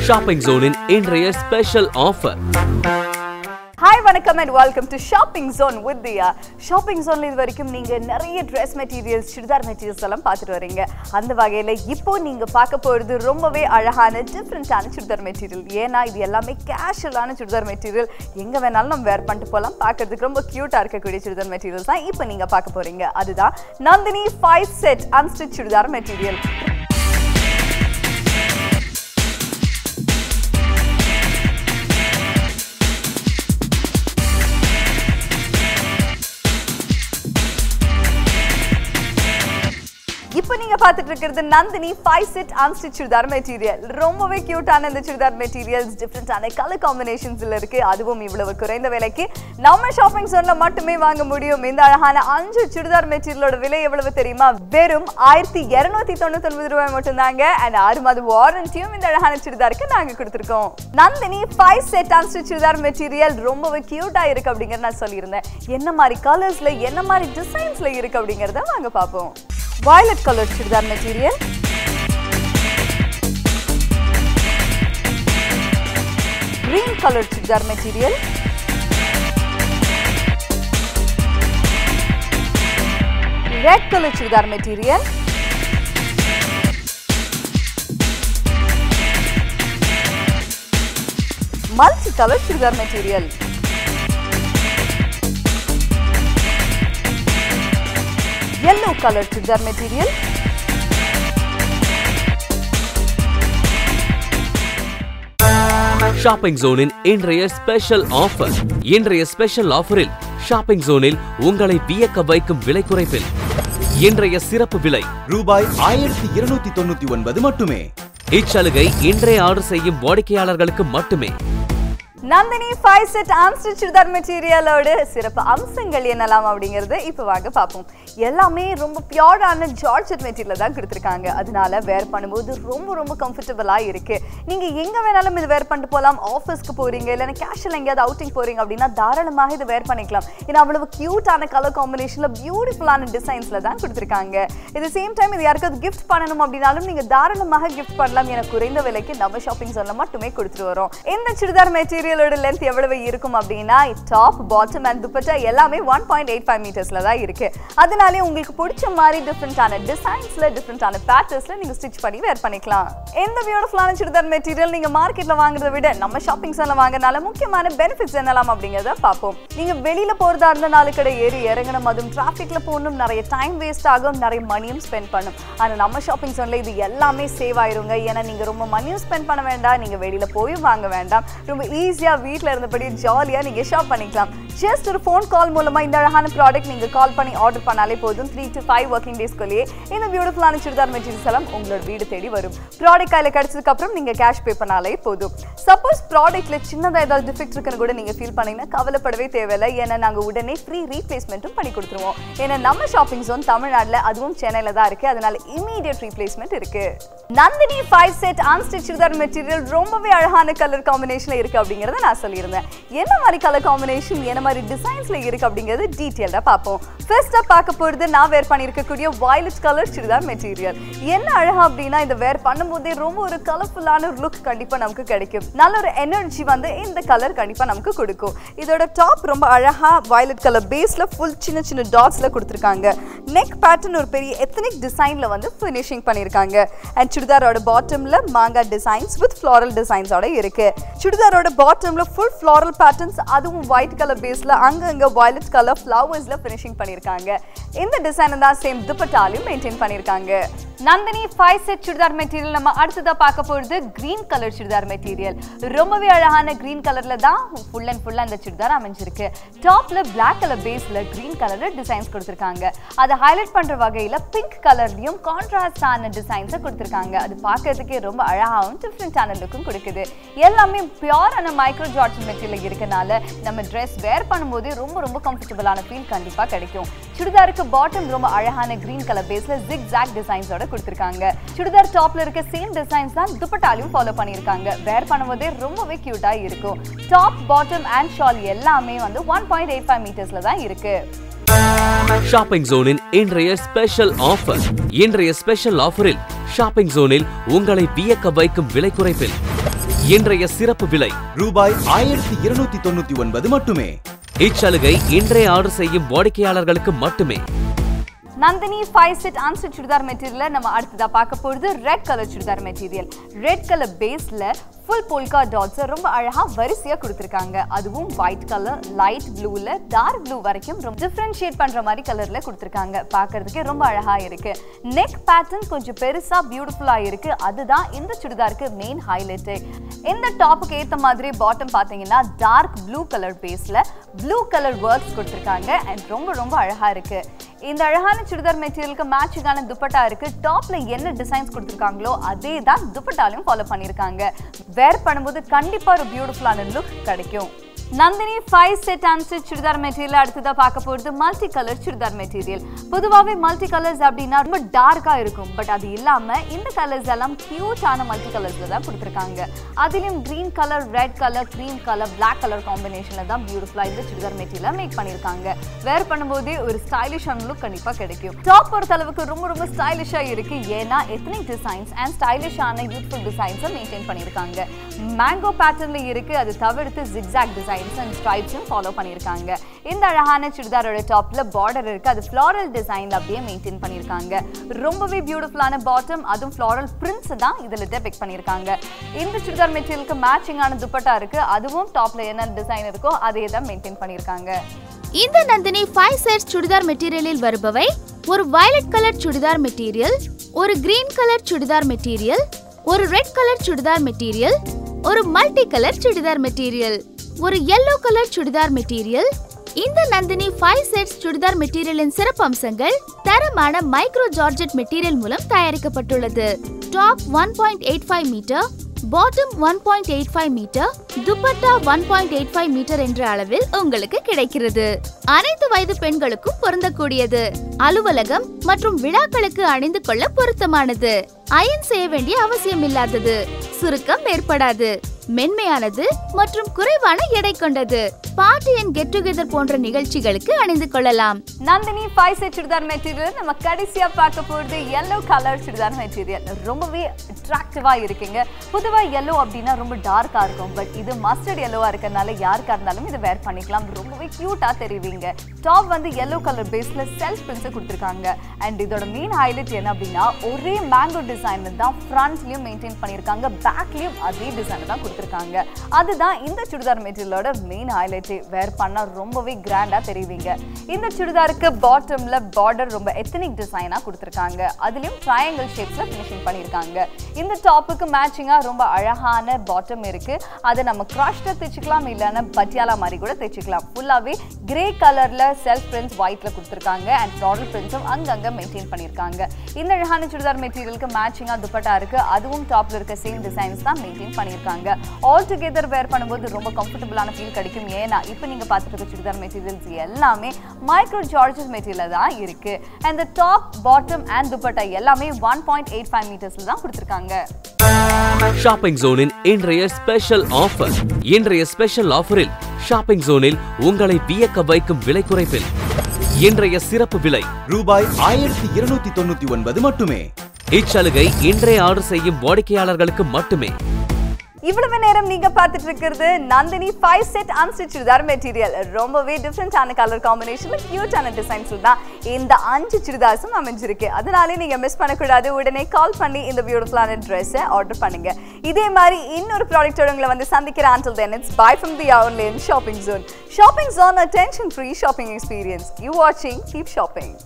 shopping ஜோனின் இன்றைய special offer hi வணக்கம் and welcome to shopping zone with Diya shopping ஜோன்ல இது வரைக்கும் நீங்க நிறைய ட்ரெஸ் மெட்டீரியல்ஸ் சுடிதார் மெட்டீரியல்ஸ் எல்லாம் பார்த்துட்டு வரீங்க அந்த வகையில இப்போ நீங்க பார்க்க போறது ரொம்பவே அழகான டிஃப்ரெண்டான சுடிதார் மெட்டீரியல் ஏன்னா இது எல்லாமே கேஷுவலான சுடிதார் மெட்டீரியல் எங்க வேணாலும் நம்ம வேர் பண்ணிட்டு போகலாம் பார்க்கறதுக்கு ரொம்ப கியூட்டா இருக்கக்கூடிய சுடிதார் மெட்டீரியல்ஸ் தான் இப்போ நீங்க பார்க்க போறீங்க அதுதான் Nandini five set unstitch churidar material இப்போ நீங்க பார்த்துட்டு இருக்கிறது Nandini five set unstitch churidar material ரொம்பவே கியூட்டான இந்த சுடிதார் மெட்டீரியல்ஸ் டிஃப்ரெண்டான கலர் காம்பினேஷன்ஸ்ல இருக்கு அதுவும் இவ்வளவு குறைந்த விலைக்கு நம்ம ஷாப்பிங் ஜோன்ல மட்டுமே வாங்க முடியும் இந்த அழகான அஞ்சு சுடிதார் மெட்டீரியலோட விலை எவ்வளவு தெரியுமா வெறும் ஆயிரத்தி இருநூத்தி தொண்ணூத்தி ஒன்பது ரூபாய் மட்டும்தாங்க அண்ட் ஆறு மாத வாரண்டியும் இந்த அழகான சுடிதாருக்கு நாங்க கொடுத்துருக்கோம் Nandini five set unstitch churidar material ரொம்பவே கியூட்டா இருக்கு அப்படிங்கறத நான் சொல்லியிருந்தேன் என்ன மாதிரி கலர்ஸ்ல என்ன மாதிரி டிசைன்ஸ்ல இருக்கு அப்படிங்கறத வாங்க பார்ப்போம் violet colored chudar material green colored chudar material red color chudar material multi color chudar material yellow colored chudar material shopping ஜோனின் இன்றைய ஸ்பெஷல் ஆஃபர் இன்றைய ஸ்பெஷல் ஆஃபரில் ஷாப்பிங் ஜோனில் உங்களை வியக்க வைக்கும் விலை குறைப்பில் இன்றைய சிறப்பு விலை ரூபாய் ஆயிரத்தி இருநூத்தி தொண்ணூத்தி ஒன்பது மட்டுமே இச்சலுகை இன்றைய ஆர்டர் செய்யும் வாடிக்கையாளர்களுக்கு மட்டுமே Nandini five set unstitch churidar மெட்டீரியலோட சிறப்பு அம்சங்கள் என்னலாம் அப்படிங்கறது இப்போ வாங்க பார்ப்போம் எல்லாமே ரொம்ப பியூரான ஜார்ஜெட் மெட்டீரியல் தான் கொடுத்துருக்காங்க அதனால வேர் பண்ணும்போது ரொம்ப ரொம்ப கம்ஃபர்டபுளாக இருக்கு நீங்க எங்க வேணாலும் இது வேர் பண்ணிட்டு போகலாம் ஆஃபீஸ்க்கு போறீங்க இல்லைன்னா கேஷுவல் எங்கேயாவது அவுட்டிங் போறீங்க அப்படின்னா தாராளமாக இது வேர் பண்ணிக்கலாம் ஏன்னா அவ்வளவு கியூட்டான கலர் காம்பினேஷன்ல பியூட்டிஃபுல்லான டிசைன்ஸ்ல தான் கொடுத்துருக்காங்க இது சேம் டைம் இது யாருக்காவது கிஃப்ட் பண்ணணும் அப்படின்னாலும் நீங்க தாராளமாக கிஃப்ட் பண்ணலாம் என குறைந்த விலைக்கு நம்ம ஷாப்பிங் ஜோன்ல மட்டுமே கொடுத்துட்டு வரோம் இந்த சுடிதார் மெட்டீரியலோட லென்த் எவ்வளவு இருக்கும் அப்படின்னா டாப் பாட்டம் அண்ட் துப்பட்டா எல்லாமே ஒன் பாயிண்ட் எயிட் ஃபைவ் மீட்டர்ஸ்ல தான் இருக்கு அதனாலே உங்களுக்கு பிடிச்ச மாதிரி டிஃப்ரெண்டான டிசைன்ஸ்ல டிஃப்ரெண்டான பேட்டர்ஸ்ல நீங்க ஸ்டிச் பண்ணி வேர் பண்ணிக்கலாம் இந்த பியூட்டிஃபுல்லான சுடிதார் மெட்டீரியல் நீங்க மார்க்கெட்ல வாங்குறதை விட நம்ம ஷாப்பிங் சென்டர்ல வாங்குறதுனால முக்கியமான பெனிஃபிட்ஸ் என்னலாம் அப்படிங்கறத பார்ப்போம் நீங்க வெளியில போறதா இருந்த நாலு கடை ஏறி இறங்கணும் அதுவும் டிராஃபிக்ல போகணும் நிறைய டைம் வேஸ்ட் ஆகும் நிறைய மணியும் ஸ்பெண்ட் பண்ணும் ஆனா நம்ம ஷாப்பிங் சென்டர்ல இது எல்லாமே சேவ் ஆயிருங்க ஏன்னா நீங்க ரொம்ப மணியும் ஸ்பெண்ட் பண்ண வேண்டாம் நீங்க வெளியில போய் வாங்க வேண்டாம் ரொம்ப ஈஸியா வீட்ல இருந்தபடி ஜாலியா நீங்க ஷாப் பண்ணிக்கலாம் ஜஸ்ட் ஒரு ஃபோன் கால் மூலமா இந்த அழகான ப்ராடக்ட் நீங்க கால் பண்ணி ஆர்டர் பண்ணாலே போதும் த்ரீ டு ஃபைவ் ஒர்க்கிங் டேஸ்க்குள்ளேயே இந்த பியூட்டிஃபுல்லான சுடிதார் மெட்டீரியல்ஸ் எல்லாம் உங்களோட வீடு தேடி வரும் ப்ராடக்ட் கையில கிடைச்சதுக்கு அப்புறம் நீங்க கேஷ் பே பண்ணாலே போதும் சப்போஸ் ப்ராடக்ட்ல சின்னதா ஏதாவது டிஃபெக்ட் இருக்குன்னு கூட நீங்க ஃபீல் பண்ணீங்கன்னா கவலைப்படவே தேவையில்லை ஏன்னா நாங்க உடனே ஃப்ரீ ரீப்ளேஸ்மெண்ட்டும் பண்ணி கொடுத்துருவோம் ஏன்னா நம்ம ஷாப்பிங் ஜோன் தமிழ்நாட்டுல அதுவும் சென்னையில தான் இருக்கு அதனால இமீடியட் ரீப்ளேஸ்மெண்ட் இருக்கு Nandini five set unstitch churidar material ரொம்பவே அழகான கலர் காம்பினேஷன்ல இருக்கு அப்படிங்கறத நான் சொல்லியிருந்தேன் என்ன மாதிரி கலர் காம்பினேஷன் என்ன மாதிரி டிசைன்ஸ்ல இருக்கு அப்படிங்கறது டீட்டெயில்டா பார்ப்போம் ஃபர்ஸ்டா பார்க்க போறது நான் வேர் பண்ணியிருக்கக்கூடிய வயலட் கலர் சுடிதார் மெட்டீரியல் என்ன அழகா அப்படின்னா இந்த வேர் பண்ணும்போதே ரொம்ப ஒரு கலர்ஃபுல்லான ஒரு லுக் கண்டிப்பா நமக்கு கிடைக்கும் நல்ல ஒரு எனர்ஜி வந்து இந்த கலர் கண்டிப்பா நமக்கு கொடுக்கும் இதோட டாப் ரொம்ப அழகா வயலட் கலர் பேஸ்ல ஃபுல் சின்ன சின்ன டாட்ஸ்ல கொடுத்துருக்காங்க நெக் பேட்டர்ன் ஒரு பெரிய எத்தனிக் டிசைன்ல வந்து ஃபினிஷிங் பண்ணியிருக்காங்க அண்ட் சுடிதாரோட பாட்டம்ல மாங்கா டிசைன்ஸ் வித் ஃப்ளாரல் டிசைன்ஸோட இருக்கு சுடிதாரோட பாட்டம்ல ஃபுல் ஃப்ளாரல் பேட்டர்ன்ஸ் அதுவும் ஒயிட் கலர் பேஸ்ல அங்கங்க வயலட் கலர் ஃப்ளவர்ஸ்ல ஃபினிஷிங் பண்ணியிருக்காங்க இந்த டிசைன் தான் சேம் துப்பட்டாலையும் மெயின்டைன் பண்ணியிருக்காங்க Nandini five set churidar material நம்ம அடுத்ததா பார்க்க போறது கிரீன் கலர் சுடிதார் மெட்டீரியல் ரொம்பவே அழகான கிரீன் கலர்ல தான் ஃபுல் அண்ட் ஃபுல்லா இந்த சுடிதார் அமைஞ்சிருக்கு டாப்ல பிளாக் கலர் பேஸ்ல கிரீன் கலர்ல டிசைன்ஸ் கொடுத்துருக்காங்க அதை ஹைலைட் பண்ற வகையில பிங்க் கலர்லயும் கான்ட்ராஸ்டான டிசைன்ஸை கொடுத்துருக்காங்க அது பார்க்கறதுக்கே ரொம்ப அழகாகவும் டிஃப்ரெண்டான லுக்கும் கொடுக்குது எல்லாமே பியூரான மைக்ரோ ஜார்ஜ் மெட்டீரியல் இருக்கனால நம்ம ட்ரெஸ் வேர் பண்ணும்போதே ரொம்ப ரொம்ப கம்ஃபர்டபுளான ஃபீல் கண்டிப்பா கிடைக்கும் சுடிதாருக்கு பாட்டம் ரொம்ப அழகான கிரீன் கலர் பேஸ்ல ஜிக் ஜாக் டிசைன்ஸோட கொடுத்துருக்காங்க சுடிதார் டாப்ல இருக்க சேம் டிசைன்ஸ் தான் துப்பட்டாலையும் ஃபாலோ பண்ணியிருக்காங்க வேர் பண்ணும்போதே ரொம்பவே கியூட்டா இருக்கும் டாப் பாட்டம் அண்ட் ஷால் எல்லாமே வந்து ஒன் பாயிண்ட் எயிட் ஃபைவ் மீட்டர்ஸ்ல தான் இருக்கு ஷாப்பிங் ஜோனின் இன்றைய ஸ்பெஷல் ஆஃபர் இன்றைய ஸ்பெஷல் ஆஃபரில் ஷாப்பிங் ஜோனில் உங்களை வியக்க வைக்கும் விலை குறைப்பில் இன்றைய சிறப்பு விலை ரூபாய் ஆயிரத்தி இருநூத்தி தொண்ணூத்தி ஒன்பது மட்டுமே இச்சலுகை இன்றைய ஆர்டர் செய்யும் வாடிக்கையாளர்களுக்கு மட்டுமே Nandini five set unstitch churidar material நம்ம அடுத்ததா பார்க்க போறது red colour churidar material red colour பேஸ்ல ஃபுல் போல்கா டாட்ஸ் ரொம்ப அழகா வரிசையா கொடுத்துருக்காங்க அதுவும் ஒயிட் கலர் லைட் ப்ளூல டார்க் ப்ளூ வரைக்கும் ரொம்ப டிஃப்ரென்ஷியேட் பண்ற மாதிரி கலர்ல கொடுத்துருக்காங்க பார்க்கிறதுக்கே ரொம்ப அழகா இருக்கு நெக் பேட்டர்ன் கொஞ்சம் பெருசா பியூட்டிஃபுல்லா இருக்கு அதுதான் இந்த சுடிதாருக்கு மெயின் ஹைலைட் இந்த டாப்புக்கு ஏத்த மாதிரி பாட்டம் பாத்தீங்கன்னா டார்க் ப்ளூ கலர் பேஸ்ல ப்ளூ கலர் ஒர்க்ஸ் கொடுத்துருக்காங்க அண்ட் ரொம்ப ரொம்ப அழகா இருக்கு இந்த அழகான சுடிதார் மெட்டீரியலுக்கு மேட்சிங்கான துப்பட்டா இருக்கு டாப்ல என்ன டிசைன்ஸ் கொடுத்துருக்காங்களோ அதே தான் துப்பட்டாலையும் ஃபாலோ பண்ணியிருக்காங்க வேர் பண்ணும்போது கண்டிப்பா ஒரு பியூட்டிஃபுல்லான லுக் கிடைக்கும் Nandini five set unstitch churidar material அடுத்ததா பார்க்க போகிறது மல்டி கலர் சுடிதார் மெட்டீரியல் பொதுவாகவே மல்டி கலர்ஸ் அப்படின்னா ரொம்ப டார்க்காக இருக்கும் பட் அது இல்லாமல் இந்த கலர்ஸ் எல்லாம் கியூட்டான மல்டி கலர்ஸில் தான் கொடுத்துருக்காங்க அதுலேயும் green colour red colour cream colour black colour காம்பினேஷனில் தான் பியூட்டிஃபுல்லாக இந்த சுடிதார் மெட்டீரியல் மேக் பண்ணியிருக்காங்க வேர் பண்ணும்போதே ஒரு ஸ்டைலிஷான லுக் கண்டிப்பாக கிடைக்கும் டாப் பொறுத்த அளவுக்கு ரொம்ப ரொம்ப ஸ்டைலிஷாக இருக்கு ஏன்னா எத்தனிக் டிசைன்ஸ் அண்ட் ஸ்டைலிஷான யூத்ஃபுல் டிசைன்ஸை மெயின்டைன் பண்ணியிருக்காங்க மேங்கோ பேட்டர்ன்ல இருக்கு அது தவிர்த்து ஜிக்ஸாக் டிசைன்ஸ் அண்ட் ஸ்ட்ரைப்ஸும் ஃபாலோ பண்ணியிருக்காங்க இந்த அழகான சுடிதாரோட டாப்ல பார்டர் இருக்கு அது ஃப்ளாரல் டிசைன்ல அப்படியே மெயின்டைன் பண்ணியிருக்காங்க ரொம்பவே பியூட்டிஃபுல்லான பாட்டம் அதுவும் ஃப்ளாரல் பிரிண்ட்ஸ் தான் இதில் டெபிக் பண்ணியிருக்காங்க இந்த சுடிதார் மெட்டீரியலுக்கு மேட்சிங்கான துப்பட்டா இருக்கு அதுவும் டாப்ல என்ன டிசைன் இருக்கோ அதே தான் மெயின்டைன் பண்ணியிருக்காங்க இந்த நந்தினி ஃபைவ் செட்ஸ் சுடிதார் மெட்டீரியலில் வருபவை ஒரு வயலட் கலர் சுடிதார் மெட்டீரியல் ஒரு கிரீன் கலர் சுடிதார் மெட்டீரியல் ஒரு ரெட் கலர் சுடிதார் மெட்டீரியல் ஒரு மல்டி கலர் சுடிதார் மெட்டீரியல் ஒரு yellow கலர் சுடிதார் மெட்டீரியல் இந்த நந்தினி ஃபைவ் செட்ஸ் சுடிதார் மெட்டீரியலின் சிறப்பம்சங்கள் தரமான மைக்ரோ ஜார்ஜெட் மெட்டீரியல் மூலம் தயாரிக்கப்பட்டுள்ளது top one point eight five metre bottom one point eight five metre dupatta one point eight five metre என்ற அளவில் உங்களுக்கு கிடைக்கிறது அனைத்து வயது பெண்களுக்கும் பொருந்தக்கூடியது அலுவலகம் மற்றும் விழாக்களுக்கு அணிந்து கொள்ள பொருத்தமானது அயன் செய்ய வேண்டிய அவசியம் இல்லாதது சுருக்கம் ஏற்படாது மென்மையானது மற்றும் குறைவான எடை கொண்டது பார்ட்டி அண்ட் கெட் டுகெதர் போன்ற நிகழ்ச்சிகளுக்கு அணிந்து கொள்ளலாம் Nandini five set churidar material நம்ம கடைசியா பார்க்க போறது yellow கலர் சுடிதார் மெட்டீரியல் ரொம்பவே அட்ராக்டிவா இருக்குங்க பொதுவா yellow அப்படின்னா ரொம்ப டார்க்கா இருக்கும் பட் இது மஸ்டர்ட் yellow-ஆ இருக்கறனால யாருக்கா இருந்தாலும் இதை வேர் பண்ணிக்கலாம் ரொம்பவே கியூட்டா தெரிவிங்க டாப் வந்து yellow கலர் பேஸ்ல செல்ஃப் பிரிண்ட்ஸ் கொடுத்துருக்காங்க அண்ட் இதோட மெயின் ஹைலைட் என்ன அப்படின்னா ஒரே மேங்கோ டிசைன் தான் ஃப்ரண்ட்லயும் மெயின்டைன் பண்ணியிருக்காங்க பேக்லயும் அதே டிசைன் தான் கொடுத்துருக்காங்க அதுதான் இந்த சுடிதார் மெட்டீரியலோட மெயின் ஹைலைட் வேர் பண்ணா ரொம்பவே கிராண்டா தெரிவிங்க இந்த சுடிதாருக்கு பாட்டம்ல பார்டர் ரொம்ப எத்தனிக் டிசைனா கொடுத்துருக்காங்க அதுலயும் ட்ரையாங்கிள் ஷேப்ஸ்ல ஃபினிஷிங் பண்ணியிருக்காங்க இந்த டாப்புக்கு மேட்சிங்கா ரொம்ப அழகான பாட்டம் இருக்கு அதை நம்ம கிராஷ்ல தைச்சுக்கலாம் இல்லைன்னா பட்டியாலா மாதிரி கூட தைச்சுக்கலாம் ஃபுல்லாவே கிரே கலர்ல செல்ஃப் பிரிண்ட்ஸ் ஒயிட்ல கொடுத்துருக்காங்க அண்ட் ஃப்ளாரல் பிரிண்ட்ஸும் அங்கங்க மெயின்டைன் பண்ணியிருக்காங்க இந்த அழகான சுடிதார் மெட்டீரியலுக்கு மேட்சிங்கா துப்பட்டா இருக்கு அதுவும் டாப்ல இருக்க சேம் டிசைன்ஸ் தான் மெயின்டைன் பண்ணியிருக்காங்க ஆல் டுகெதர் வேர் பண்ணும்போது ரொம்ப கம்ஃபர்டபுளான ஃபீல் கிடைக்கும் ஏன்னா இப்போ நீங்க பார்த்துட்டு இருக்க சுடிதார் மெட்டீரியல்ஸ் எல்லாமே மைக்ரோ ஜார்ஜஸ் மெட்டீரியல் தான் இருக்கு and top bottom and dupatta எல்லாமே ஒன் பாயிண்ட் எயிட் ஃபைவ் மீட்டர்ஸ்ல தான் கொடுத்துருக்காங்க ஷாப்பிங் ஜோனின் இன்றைய ஸ்பெஷல் ஆஃபர் இன்றைய ஸ்பெஷல் ஆஃபரில் ஷாப்பிங் ஜோனில் உங்களை வியக்க வைக்கும் விலை குறைப்பில் இன்றைய சிறப்பு விலை ரூபாய் ஆயிரத்தி இருநூத்தி தொண்ணூத்தி ஒன்பது மட்டுமே இச்சலுகை இன்றைய ஆர்டர் செய்யும் வாடிக்கையாளர்களுக்கு மட்டுமே இவ்வளவு நேரம் நீங்க பார்த்துட்டு இருக்கிறது Nandini five set unstitch churidar material ரொம்பவே டிஃப்ரெண்டான கலர் காம்பினேஷன்ல கியூட்டான டிசைன்ஸ்ல தான் இந்த அஞ்சு சுடிதார்ஸும் அமைஞ்சிருக்கு அதனாலே நீங்க மிஸ் பண்ணக்கூடாது உடனே கால் பண்ணி இந்த பியூட்டிஃபுல்லான ட்ரெஸ்ஸை ஆர்டர் பண்ணுங்க இதே மாதிரி இன்னொரு ப்ராடக்டோட உங்களை வந்து சந்திக்கிற ஆண்டில் then it's bye from the online shopping zone shopping zone a tension free shopping experience you வாட்சிங் கீப் ஷாப்பிங்